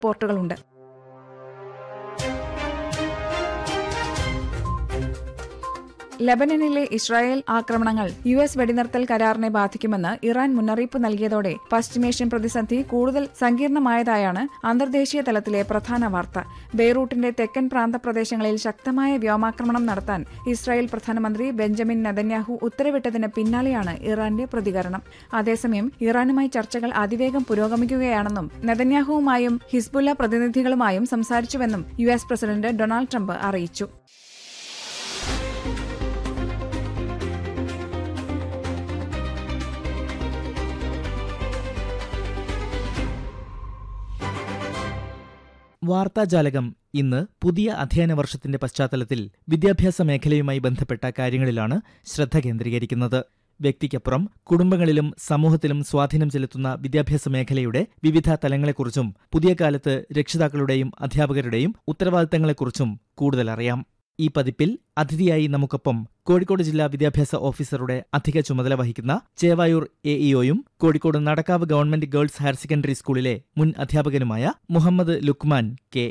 റിപ്പോർട്ടുകളുണ്ട് ലബനനിലെ ഇസ്രായേൽ ആക്രമണങ്ങൾ യു എസ് വെടിനിർത്തൽ കരാറിനെ ബാധിക്കുമെന്ന് ഇറാൻ മുന്നറിയിപ്പ് നൽകിയതോടെ പശ്ചിമേഷ്യൻ പ്രതിസന്ധി കൂടുതൽ സങ്കീർണമായതായാണ് അന്തർദേശീയ തലത്തിലെ പ്രധാന വാർത്ത ബെയ്റൂട്ടിന്റെ തെക്കൻ പ്രാന്തപ്രദേശങ്ങളിൽ ശക്തമായ വ്യോമാക്രമണം നടത്താൻ ഇസ്രായേൽ പ്രധാനമന്ത്രി ബെഞ്ചമിൻ നെതന്യാഹു ഉത്തരവിട്ടതിന് പിന്നാലെയാണ് ഇറാന്റെ പ്രതികരണം അതേസമയം ഇറാനുമായി ചർച്ചകൾ അതിവേഗം പുരോഗമിക്കുകയാണെന്നും നെതന്യാഹുവുമായും ഹിസ്ബുല്ല പ്രതിനിധികളുമായും സംസാരിച്ചുവെന്നും U S president Donald Trump അറിയിച്ചു വാർത്താജാലകം ഇന്ന് പുതിയ അധ്യയന വർഷത്തിന്റെ പശ്ചാത്തലത്തിൽ വിദ്യാഭ്യാസ മേഖലയുമായി ബന്ധപ്പെട്ട കാര്യങ്ങളിലാണ് ശ്രദ്ധ കേന്ദ്രീകരിക്കുന്നത് വ്യക്തിക്കപ്പുറം കുടുംബങ്ങളിലും സമൂഹത്തിലും സ്വാധീനം ചെലുത്തുന്ന വിദ്യാഭ്യാസ മേഖലയുടെ വിവിധ തലങ്ങളെക്കുറിച്ചും പുതിയ കാലത്ത് രക്ഷിതാക്കളുടെയും അധ്യാപകരുടെയും ഉത്തരവാദിത്തങ്ങളെക്കുറിച്ചും കൂടുതൽ അറിയാം ഈ പതിപ്പിൽ അതിഥിയായി നമുക്കൊപ്പം കോഴിക്കോട് ജില്ലാ വിദ്യാഭ്യാസ ഓഫീസറുടെ അധിക ചുമതല വഹിക്കുന്ന ചേവായൂർ എ ഇഒയും Kozhikode Nadakkavu government girls higher secondary സ്കൂളിലെ മുൻ അധ്യാപകനുമായ മുഹമ്മദ് ലുക്മാൻ കെ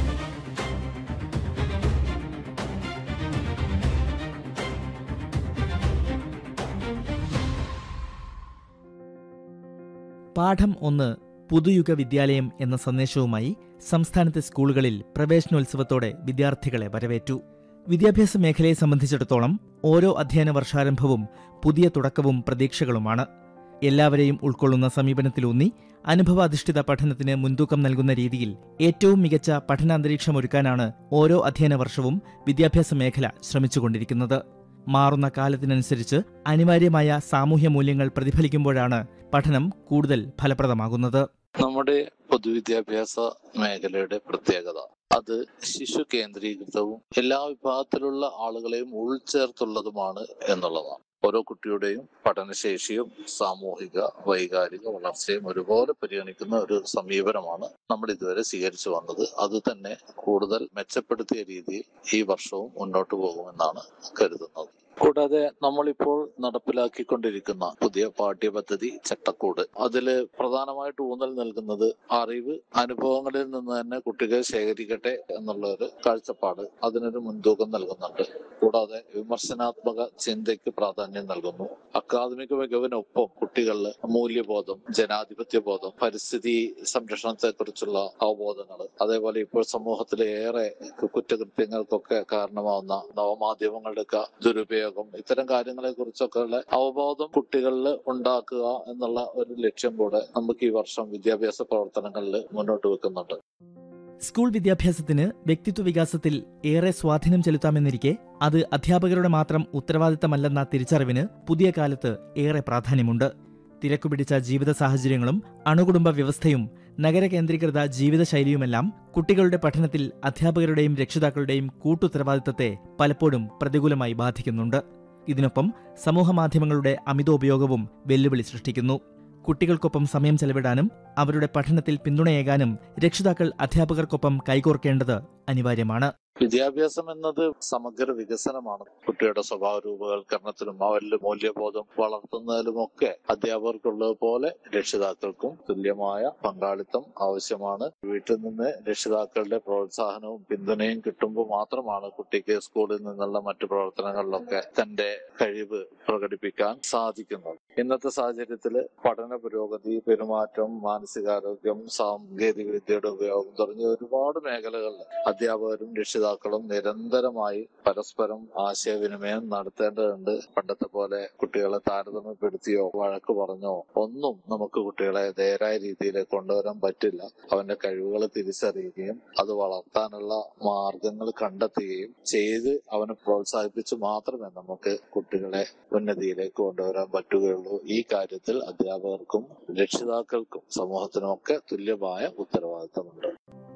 പാഠം ഒന്ന് പുതുയുഗ വിദ്യാലയം എന്ന സന്ദേശവുമായി സംസ്ഥാനത്തെ സ്കൂളുകളിൽ പ്രവേശനോത്സവത്തോടെ വിദ്യാർത്ഥികളെ വരവേറ്റു വിദ്യാഭ്യാസ മേഖലയെ സംബന്ധിച്ചിടത്തോളം ഓരോ അധ്യയന വർഷാരംഭവും പുതിയ തുടക്കവും പ്രതീക്ഷകളുമാണ് എല്ലാവരെയും ഉൾക്കൊള്ളുന്ന സമീപനത്തിലൂന്നി അനുഭവാധിഷ്ഠിത പഠനത്തിന് മുൻതൂക്കം നൽകുന്ന രീതിയിൽ ഏറ്റവും മികച്ച പഠനാന്തരീക്ഷമൊരുക്കാനാണ് ഓരോ അധ്യയന വർഷവും വിദ്യാഭ്യാസ മേഖല ശ്രമിച്ചുകൊണ്ടിരിക്കുന്നത് മാറുന്ന കാലത്തിനനുസരിച്ച് അനിവാര്യമായ സാമൂഹ്യ മൂല്യങ്ങൾ പ്രതിഫലിക്കുമ്പോഴാണ് പഠനം കൂടുതൽ ഫലപ്രദമാകുന്നത് നമ്മുടെ പൊതുവിദ്യാഭ്യാസ മേഖലയുടെ പ്രത്യേകത അത് ശിശു കേന്ദ്രീകൃതവും എല്ലാ വിഭാഗത്തിലുള്ള ആളുകളെയും ഉൾച്ചേർത്തുള്ളതുമാണ് എന്നുള്ളതാണ് ഓരോ കുട്ടിയുടെയും പഠനശേഷിയും സാമൂഹിക വൈകാരിക വളർച്ചയും ഒരുപോലെ പരിഗണിക്കുന്ന ഒരു സമീപനമാണ് നമ്മൾ ഇതുവരെ സ്വീകരിച്ചു വന്നത് അത് തന്നെ കൂടുതൽ മെച്ചപ്പെടുത്തിയ രീതിയിൽ ഈ വർഷവും മുന്നോട്ട് പോകുമെന്നാണ് കരുതുന്നത് കൂടാതെ നമ്മളിപ്പോൾ നടപ്പിലാക്കിക്കൊണ്ടിരിക്കുന്ന പുതിയ പാഠ്യപദ്ധതി ചട്ടക്കൂട് അതില് പ്രധാനമായിട്ട് ഊന്നൽ നൽകുന്നത് അറിവ് അനുഭവങ്ങളിൽ നിന്ന് തന്നെ കുട്ടികൾ ശേഖരിക്കട്ടെ എന്നുള്ള ഒരു കാഴ്ചപ്പാട് അതിനൊരു മുൻതൂക്കം നൽകുന്നുണ്ട് കൂടാതെ വിമർശനാത്മക ചിന്തയ്ക്ക് പ്രാധാന്യം നൽകുന്നു അക്കാദമിക മികവിനൊപ്പം കുട്ടികളിൽ മൂല്യബോധം ജനാധിപത്യ ബോധം പരിസ്ഥിതി സംരക്ഷണത്തെ കുറിച്ചുള്ള അവബോധങ്ങൾ അതേപോലെ ഇപ്പോൾ സമൂഹത്തിലെ ഏറെ കുറ്റകൃത്യങ്ങൾക്കൊക്കെ കാരണമാവുന്ന നവമാധ്യമങ്ങളുടെയൊക്കെ ദുരുപയോഗം ഇത്തരം കാര്യങ്ങളെ കുറിച്ചൊക്കെ ഉള്ള അവബോധം കുട്ടികളിൽ ഉണ്ടാക്കുക എന്നുള്ള ഒരു ലക്ഷ്യം കൂടെ നമുക്ക് ഈ വർഷം വിദ്യാഭ്യാസ പ്രവർത്തനങ്ങളിൽ മുന്നോട്ട് വെക്കുന്നുണ്ട് സ്കൂൾ വിദ്യാഭ്യാസത്തിന് വ്യക്തിത്വ വികാസത്തിൽ ഏറെ സ്വാധീനം ചെലുത്താമെന്നിരിക്കെ അത് അധ്യാപകരുടെ മാത്രം ഉത്തരവാദിത്തമല്ലെന്ന തിരിച്ചറിവിന് പുതിയ കാലത്ത് ഏറെ പ്രാധാന്യമുണ്ട് തിരക്കുപിടിച്ച ജീവിത സാഹചര്യങ്ങളും അണുകുടുംബ വ്യവസ്ഥയും നഗര കേന്ദ്രീകൃത ജീവിതശൈലിയുമെല്ലാം കുട്ടികളുടെ പഠനത്തിൽ അധ്യാപകരുടെയും രക്ഷിതാക്കളുടെയും കൂട്ടുത്തരവാദിത്തത്തെ പലപ്പോഴും പ്രതികൂലമായി ബാധിക്കുന്നുണ്ട് ഇതിനൊപ്പം സമൂഹമാധ്യമങ്ങളുടെ അമിതോപയോഗവും വെല്ലുവിളി സൃഷ്ടിക്കുന്നു കുട്ടികൾക്കൊപ്പം സമയം ചെലവിടാനും അവരുടെ പഠനത്തിൽ പിന്തുണയേകാനും രക്ഷിതാക്കൾ അധ്യാപകർക്കൊപ്പം കൈകോർക്കേണ്ടത് അനിവാര്യമാണ് വിദ്യാഭ്യാസം എന്നത് സമഗ്ര വികസനമാണ് കുട്ടിയുടെ സ്വഭാവ രൂപവൽക്കരണത്തിലും അവരിൽ മൂല്യബോധം വളർത്തുന്നതിലുമൊക്കെ അധ്യാപകർക്കുള്ളത് പോലെ രക്ഷിതാക്കൾക്കും തുല്യമായ പങ്കാളിത്തം ആവശ്യമാണ് വീട്ടിൽ നിന്ന് രക്ഷിതാക്കളുടെ പ്രോത്സാഹനവും പിന്തുണയും കിട്ടുമ്പോൾ മാത്രമാണ് കുട്ടിക്ക് സ്കൂളിൽ നിന്നുള്ള മറ്റു പ്രവർത്തനങ്ങളിലൊക്കെ തന്റെ കഴിവ് പ്രകടിപ്പിക്കാൻ സാധിക്കുന്നത് ഇന്നത്തെ സാഹചര്യത്തിൽ പഠന പുരോഗതി പെരുമാറ്റം മാനസികാരോഗ്യം സാങ്കേതിക വിദ്യയുടെ ഉപയോഗം തുടങ്ങിയ ഒരുപാട് മേഖലകളിൽ അധ്യാപകരും രക്ഷിതാക്കളും നിരന്തരമായി പരസ്പരം ആശയവിനിമയം നടത്തേണ്ടതുണ്ട് പണ്ടത്തെ പോലെ കുട്ടികളെ താരതമ്യപ്പെടുത്തിയോ വഴക്ക് പറഞ്ഞോ ഒന്നും നമുക്ക് കുട്ടികളെ നേരായ രീതിയിൽ കൊണ്ടുവരാൻ പറ്റില്ല അവന്റെ കഴിവുകൾ തിരിച്ചറിയുകയും അത് വളർത്താനുള്ള മാർഗങ്ങൾ കണ്ടെത്തുകയും ചെയ്ത് അവനെ പ്രോത്സാഹിപ്പിച്ച് മാത്രമേ നമുക്ക് കുട്ടികളെ ഉന്നതിയിലേക്ക് കൊണ്ടുവരാൻ പറ്റുകയുള്ളൂ ഈ കാര്യത്തിൽ അധ്യാപകർക്കും രക്ഷിതാക്കൾക്കും സമൂഹത്തിനും ഒക്കെ തുല്യമായ ഉത്തരവാദിത്തമുണ്ട്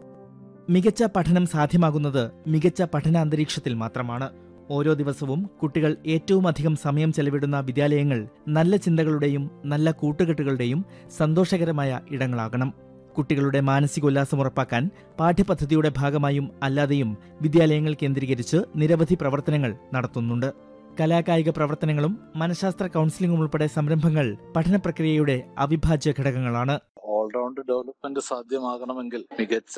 മികച്ച പഠനം സാധ്യമാകുന്നത് മികച്ച പഠനാന്തരീക്ഷത്തിൽ മാത്രമാണ് ഓരോ ദിവസവും കുട്ടികൾ ഏറ്റവും അധികം സമയം ചെലവിടുന്ന വിദ്യാലയങ്ങൾ നല്ല ചിന്തകളുടെയും നല്ല കൂട്ടുകെട്ടുകളുടെയും സന്തോഷകരമായ ഇടങ്ങളാകണം കുട്ടികളുടെ മാനസികോല്ലാസം ഉറപ്പാക്കാൻ പാഠ്യപദ്ധതിയുടെ ഭാഗമായും അല്ലാതെയും വിദ്യാലയങ്ങൾ കേന്ദ്രീകരിച്ച് നിരവധി പ്രവർത്തനങ്ങൾ നടത്തുന്നുണ്ട് കലാകായിക പ്രവർത്തനങ്ങളും മനഃശാസ്ത്ര കൗൺസിലിംഗും ഉൾപ്പെടെ സംരംഭങ്ങൾ പഠന പ്രക്രിയയുടെ അവിഭാജ്യ ഘടകങ്ങളാണ് ഓൾ ഓൾറൗണ്ട് ഡെവലപ്മെന്റ് സാധ്യമാകണമെങ്കിൽ മികച്ച